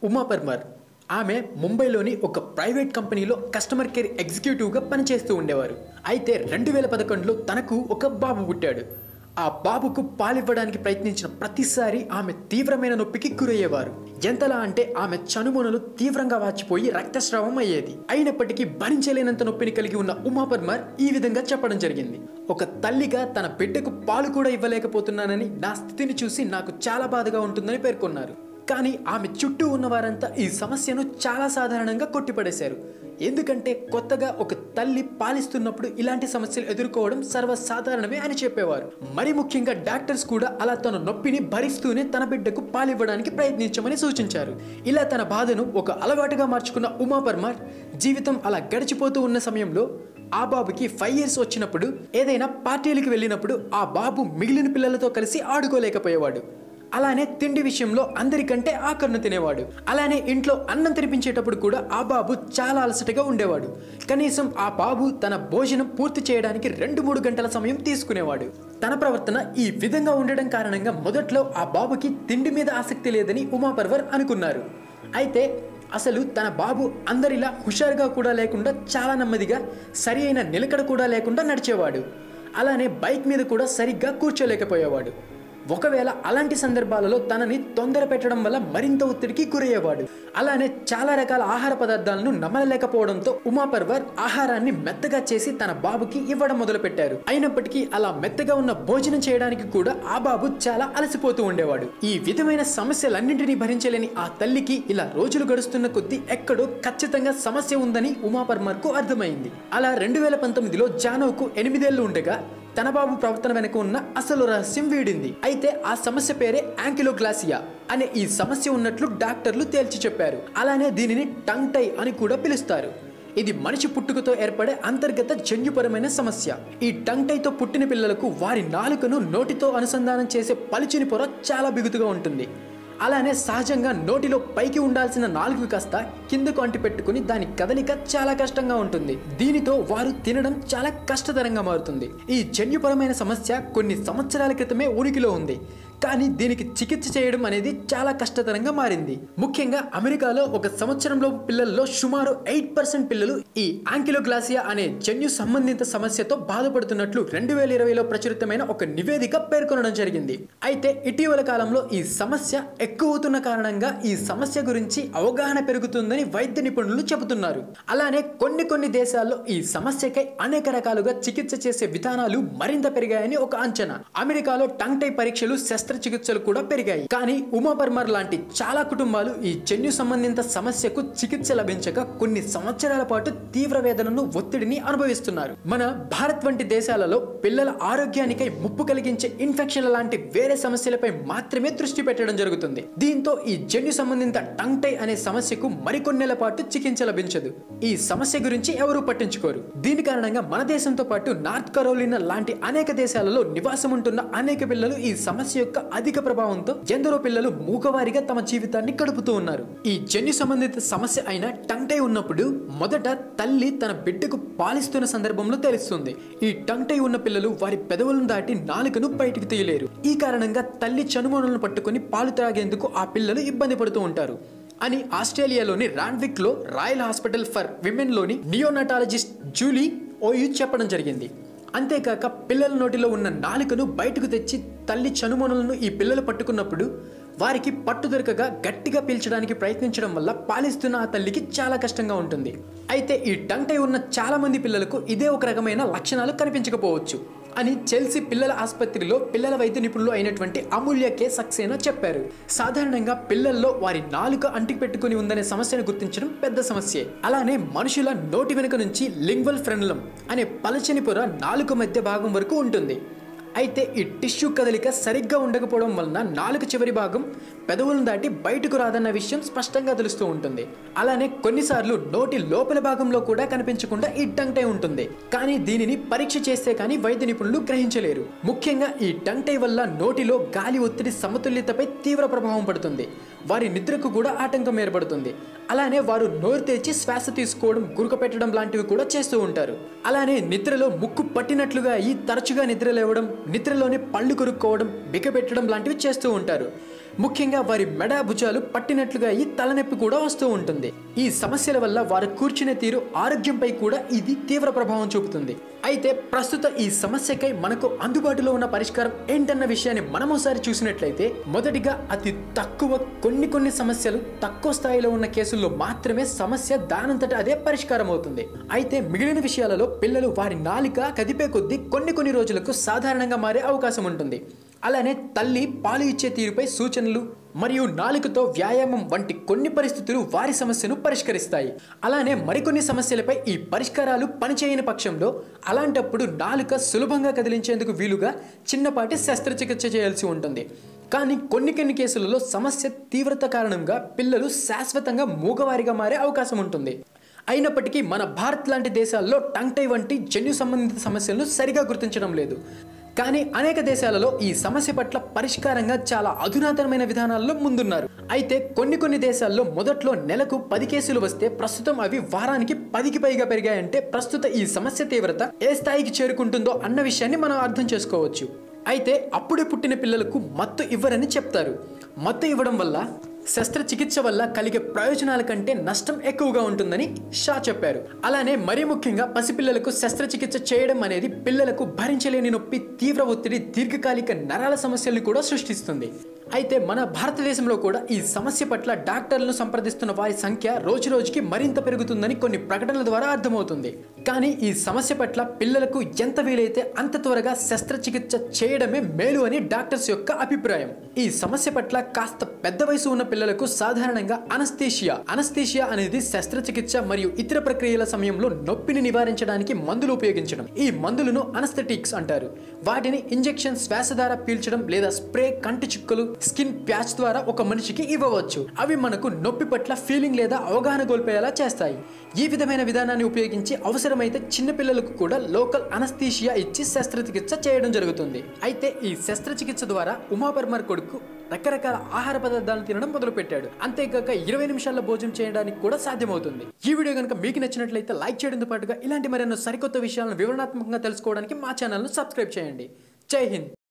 ఉమా పర్మార్ ఆమె ముంబైలోని ఒక ప్రైవేట్ కంపెనీలో కస్టమర్ కేర్ ఎగ్జిక్యూటివ్గా పనిచేస్తూ ఉండేవారు అయితే రెండు వేల పదకొండులో తనకు ఒక బాబు పుట్టాడు ఆ బాబుకు పాలివ్వడానికి ప్రయత్నించిన ప్రతిసారి ఆమె తీవ్రమైన నొప్పికి గురయ్యేవారు ఎంతలా అంటే ఆమె చనుమొనలు తీవ్రంగా వాచిపోయి రక్తస్రావం అయ్యేది అయినప్పటికీ భరించలేనంత నొప్పిని కలిగి ఉన్న ఉమా పర్మార్ ఈ విధంగా చెప్పడం జరిగింది ఒక తల్లిగా తన బిడ్డకు పాలు కూడా ఇవ్వలేకపోతున్నానని నా స్థితిని చూసి నాకు చాలా బాధగా ఉంటుందని పేర్కొన్నారు కానీ ఆమె చుట్టూ ఉన్న వారంతా ఈ సమస్యను చాలా సాధారణంగా కొట్టిపడేశారు ఎందుకంటే కొత్తగా ఒక తల్లి పాలిస్తున్నప్పుడు ఇలాంటి సమస్యలు ఎదుర్కోవడం సర్వసాధారణమే అని చెప్పేవారు మరి ముఖ్యంగా డాక్టర్స్ కూడా అలా తన నొప్పిని భరిస్తూనే తన బిడ్డకు పాలివ్వడానికి ప్రయత్నించమని సూచించారు ఇలా తన బాధను ఒక అలవాటుగా మార్చుకున్న ఉమా పర్మార్ జీవితం అలా గడిచిపోతూ ఉన్న సమయంలో ఆ బాబుకి ఫైవ్ ఇయర్స్ వచ్చినప్పుడు ఏదైనా పార్టీలకు వెళ్ళినప్పుడు ఆ బాబు మిగిలిన పిల్లలతో కలిసి ఆడుకోలేకపోయేవాడు అలానే తిండి విషయంలో అందరికంటే ఆకరణ తినేవాడు అలానే ఇంట్లో అన్నం తినిపించేటప్పుడు కూడా ఆ బాబు చాలా అలసటగా ఉండేవాడు కనీసం ఆ బాబు తన భోజనం పూర్తి చేయడానికి రెండు మూడు గంటల సమయం తీసుకునేవాడు తన ప్రవర్తన ఈ విధంగా ఉండడం కారణంగా మొదట్లో ఆ బాబుకి తిండి మీద ఆసక్తి లేదని ఉమా పర్వర్ అనుకున్నారు అయితే అసలు తన బాబు అందరిలా హుషారుగా కూడా లేకుండా చాలా నెమ్మదిగా సరి అయిన నిలకడ కూడా లేకుండా నడిచేవాడు అలానే బైక్ మీద కూడా సరిగ్గా కూర్చోలేకపోయేవాడు ఒకవేళ అలాంటి సందర్భాలలో తనని తొందర పెట్టడం వల్ల మరింత ఒత్తిడికి గురయ్యేవాడు అలానే చాలా రకాల ఆహార పదార్థాలను నమ్మలేకపోవడంతో ఉమా పర్వర్ ఆహారాన్ని మెత్తగా చేసి తన బాబుకి ఇవ్వడం మొదలుపెట్టారు అయినప్పటికీ అలా మెత్తగా ఉన్న భోజనం చేయడానికి కూడా ఆ బాబు చాలా అలసిపోతూ ఉండేవాడు ఈ విధమైన సమస్యలన్నింటినీ భరించలేని ఆ తల్లికి ఇలా రోజులు గడుస్తున్న కొద్దీ ఎక్కడో ఖచ్చితంగా సమస్య ఉందని ఉమా పర్మర్ కు అర్థమైంది అలా రెండు వేల పంతొమ్మిదిలో జానవ్కు ఎనిమిదేళ్లు ఉండగా తన బాబు ప్రవర్తన వెనుక ఉన్న అసలు రహస్యం వీడింది అయితే ఆ సమస్య పేరే యాంకిలోగ్లాసియా అనే ఈ సమస్య ఉన్నట్లు డాక్టర్లు తేల్చి చెప్పారు అలానే దీనిని టంగ్ టై అని కూడా పిలుస్తారు ఇది మనిషి పుట్టుకతో ఏర్పడే అంతర్గత జన్యుపరమైన సమస్య ఈ టంగ్ టైతో పుట్టిన పిల్లలకు వారి నాలుకను నోటితో అనుసంధానం చేసే పలిచిని పొర చాలా బిగుతుగా ఉంటుంది అలానే సహజంగా నోటిలో పైకి ఉండాల్సిన నాలుగు కాస్త కిందకు అంటి పెట్టుకుని దాని కదలిక చాలా కష్టంగా ఉంటుంది దీనితో వారు తినడం చాలా కష్టతరంగా మారుతుంది ఈ జన్యుపరమైన సమస్య కొన్ని సంవత్సరాల క్రితమే ఉనికిలో ఉంది కానీ దీనికి చికిత్స చేయడం అనేది చాలా కష్టతరంగా మారింది ముఖ్యంగా అమెరికాలో ఒక సంవత్సరంలో పిల్లల్లో సుమారు ఎయిట్ పర్సెంట్ పిల్లలు ఈ ఆంకిలోగ్లాసియా అనే జన్యు సంబంధిత సమస్యతో బాధపడుతున్నట్లు రెండు వేల ఇరవైలో ప్రచురితమైన ఒక నివేదిక పేర్కొనడం జరిగింది అయితే ఇటీవల కాలంలో ఈ సమస్య ఎక్కువవుతున్న కారణంగా ఈ సమస్య గురించి అవగాహన పెరుగుతుందని వైద్య నిపుణులు చెబుతున్నారు అలానే కొన్ని కొన్ని దేశాల్లో ఈ సమస్యకై అనేక రకాలుగా చికిత్స చేసే విధానాలు మరింత పెరిగాయని ఒక అంచనా అమెరికాలో టంగ్ టై పరీక్షలు శస్త్రచికిత్సలు కూడా పెరిగాయి కానీ ఉమా పర్మర్ లాంటి చాలా కుటుంబాలు ఈ జన్యు సంబంధిత సమస్యకు చికిత్స లభించక కొన్ని సంవత్సరాల పాటు తీవ్ర వేదనను ఒత్తిడిని అనుభవిస్తున్నారు మన భారత్ వంటి దేశాలలో పిల్లల ఆరోగ్యానికై ముప్పు కలిగించే ఇన్ఫెక్షన్ల లాంటి వేరే సమస్యలపై మాత్రమే దృష్టి పెట్టడం జరుగుతుంది దీంతో ఈ జన్యు సంబంధిత టంగ్ టై అనే సమస్యకు మరికొన్నేళ్ల పాటు చికిత్స లభించదు ఈ సమస్య గురించి ఎవరూ పట్టించుకోరు దీని కారణంగా మన దేశంతో పాటు నార్త్ కరోలినా లాంటి అనేక దేశాలలో నివాసం ఉంటున్న అనేక పిల్లలు ఈ సమస్య యొక్క అధిక ప్రభావంతో ఎందరో పిల్లలు మూగవారిగా తమ జీవితాన్ని గడుపుతూ ఉన్నారు ఈ జన్యు సంబంధిత సమస్య అయిన టంగ్ టై ఉన్నప్పుడు మొదట తల్లి తన బిడ్డకు పాలిస్తున్న సందర్భంలో తెలుస్తుంది ఈ టంగ్ టై ఉన్న పిల్లలు వారి పెదవులను దాటి నాలుకను బయటికి తీయలేరు ఈ కారణంగా తల్లి చనుమోనలను పట్టుకొని పాలు త్రాగేందుకు ఆ పిల్లలు ఇబ్బంది పడుతూ ఉంటారు అని ఆస్ట్రేలియాలోని రాన్విక్ లో రాయల్ హాస్పిటల్ ఫర్ విమెన్ లోని నియోనటాలజిస్ట్ జూలీ ఓయు చెప్పడం జరిగింది అంతేకాక పిల్లల నోటిలో ఉన్న నాలుకను బయటకు తెచ్చి తల్లి చనుమొనలను ఈ పిల్లలు పట్టుకున్నప్పుడు వారికి పట్టు దొరకగా గట్టిగా పీల్చడానికి ప్రయత్నించడం వల్ల పాలిస్తున్న ఆ తల్లికి చాలా కష్టంగా ఉంటుంది అయితే ఈ టంగ్ ఉన్న చాలా మంది పిల్లలకు ఇదే ఒక రకమైన లక్షణాలు కనిపించకపోవచ్చు అని చెల్సి పిల్లల ఆసుపత్రిలో పిల్లల వైద్య నిపుణులు అయినటువంటి అమూల్య కే సక్సేనా చెప్పారు సాధారణంగా పిల్లల్లో వారి నాలుక అంటికి పెట్టుకుని ఉందనే సమస్యను గుర్తించడం పెద్ద సమస్యే అలానే మనుషుల నోటి వెనుక నుంచి లింగ్వల్ ఫ్రెనలం అనే పలచని పొర నాలుక మధ్య భాగం వరకు ఉంటుంది అయితే ఈ టిష్యూ కదలిక సరిగ్గా ఉండకపోవడం వలన నాలుక చివరి భాగం పెదవులను దాటి బయటకు రాదన్న విషయం స్పష్టంగా తెలుస్తూ ఉంటుంది అలానే కొన్నిసార్లు నోటి లోపల భాగంలో కూడా కనిపించకుండా ఈ టంగ్ టై ఉంటుంది కానీ దీనిని పరీక్ష చేస్తే కానీ వైద్య నిపుణులు గ్రహించలేరు ముఖ్యంగా ఈ టంగ్ టై వల్ల నోటిలో గాలి ఒత్తిడి సమతుల్యతపై తీవ్ర ప్రభావం పడుతుంది వారి నిద్రకు కూడా ఆటంకం ఏర్పడుతుంది అలానే వారు నోరు తెరిచి శ్వాస తీసుకోవడం గురుక పెట్టడం లాంటివి కూడా చేస్తూ ఉంటారు అలానే నిద్రలో ముక్కు పట్టినట్లుగా అయ్యి తరచుగా నిద్ర లేవడం నిద్రలోనే పళ్ళు కొరుక్కోవడం బిగపెట్టడం లాంటివి చేస్తూ ఉంటారు ముఖ్యంగా ముఖ్యంగా వారి మెడ భుజాలు పట్టినట్లుగా అయ్యి తలనొప్పి కూడా వస్తూ ఉంటుంది ఈ సమస్యల వల్ల వారు కూర్చునే తీరు ఆరోగ్యంపై కూడా ఇది తీవ్ర ప్రభావం చూపుతుంది అయితే ప్రస్తుత ఈ సమస్యకై మనకు అందుబాటులో ఉన్న పరిష్కారం ఏంటన్న విషయాన్ని మనం ఒకసారి చూసినట్లయితే మొదటిగా అతి తక్కువ కొన్ని కొన్ని సమస్యలు తక్కువ స్థాయిలో ఉన్న కేసుల్లో మాత్రమే సమస్య దానంతట అదే పరిష్కారం అవుతుంది అయితే మిగిలిన విషయాలలో పిల్లలు వారి నాలిక కదిపే కొద్దీ కొన్ని కొన్ని రోజులకు సాధారణంగా మారే అవకాశం ఉంటుంది అలానే తల్లి పాలు ఇచ్చే తీరుపై సూచనలు మరియు నాలుకతో వ్యాయామం వంటి కొన్ని పరిస్థితులు వారి సమస్యను పరిష్కరిస్తాయి అలానే మరికొన్ని సమస్యలపై ఈ పరిష్కారాలు పనిచేయని పక్షంలో అలాంటప్పుడు నాలుక సులభంగా కదిలించేందుకు వీలుగా చిన్నపాటి శస్త్రచికిత్స చేయాల్సి ఉంటుంది కానీ కొన్ని కొన్ని కేసులలో సమస్య తీవ్రత కారణంగా పిల్లలు శాశ్వతంగా మూగవారిగా మారే అవకాశం ఉంటుంది అయినప్పటికీ మన భారత్ లాంటి దేశాల్లో టంగ్ టై వంటి జన్యు సంబంధిత సమస్యలను సరిగా గుర్తించడం లేదు కానీ అనేక దేశాలలో ఈ సమస్య పట్ల పరిష్కారంగా చాలా అధునాతనమైన విధానాల్లో ముందున్నారు అయితే కొన్ని కొన్ని దేశాల్లో మొదట్లో నెలకు పది కేసులు వస్తే ప్రస్తుతం అవి వారానికి పదికి పైగా పెరిగాయంటే ప్రస్తుత ఈ సమస్య తీవ్రత ఏ స్థాయికి చేరుకుంటుందో అన్న విషయాన్ని మనం అర్థం చేసుకోవచ్చు అయితే అప్పుడే పుట్టిన పిల్లలకు మత్తు ఇవ్వరని చెప్తారు మత్తు ఇవ్వడం వల్ల శస్త్రచికిత్స వల్ల కలిగే ప్రయోజనాల కంటే నష్టం ఎక్కువగా ఉంటుందని షా చెప్పారు అలానే మరీ ముఖ్యంగా పసిపిల్లలకు శస్త్రచికిత్స చేయడం అనేది పిల్లలకు భరించలేని నొప్పి తీవ్ర ఒత్తిడి దీర్ఘకాలిక నరాల సమస్యల్ని కూడా సృష్టిస్తుంది అయితే మన భారతదేశంలో కూడా ఈ సమస్య పట్ల డాక్టర్లను సంప్రదిస్తున్న వారి సంఖ్య రోజు రోజుకి మరింత పెరుగుతుందని కొన్ని ప్రకటనల ద్వారా అర్థమవుతుంది కానీ ఈ సమస్య పట్ల పిల్లలకు ఎంత వీలైతే అంత త్వరగా శస్త్రచికిత్స చేయడమే మేలు అని డాక్టర్స్ యొక్క అభిప్రాయం ఈ సమస్య పట్ల కాస్త పెద్ద వయసు ఉన్న పిల్లలకు సాధారణంగా అనస్థీషియా అనస్థీషియా అనేది శస్త్రచికిత్స మరియు ఇతర ప్రక్రియల సమయంలో నొప్పిని నివారించడానికి మందులు ఉపయోగించడం ఈ మందులను అనస్థెటిక్స్ అంటారు వాటిని ఇంజెక్షన్ శ్వాస ద్వారా పీల్చడం లేదా స్ప్రే కంటి చుక్కలు స్కిన్ ప్యాచ్ ద్వారా ఒక మనిషికి ఇవ్వవచ్చు అవి మనకు నొప్పి పట్ల ఫీలింగ్ లేదా అవగాహన కోల్పోయేలా చేస్తాయి ఈ విధమైన విధానాన్ని ఉపయోగించి అవసరమైతే చిన్నపిల్లలకు కూడా లోకల్ అనస్థీషియా ఇచ్చి శస్త్రచికిత్స చేయడం జరుగుతుంది అయితే ఈ శస్త్రచికిత్స ద్వారా ఉమాపర్మర్ కొడుకు రకరకాల ఆహార పదార్థాలను తినడం మొదలుపెట్టాడు అంతేకాక ఇరవై నిమిషాల్లో భోజనం చేయడానికి కూడా సాధ్యమవుతుంది ఈ వీడియో కనుక మీకు నచ్చినట్లయితే లైక్ చేయడంతో పాటుగా ఇలాంటి మరెన్నో సరికొత్త విషయాలను వివరణాత్మకంగా తెలుసుకోవడానికి మా ఛానల్ను సబ్స్క్రైబ్ చేయండి జై హింద్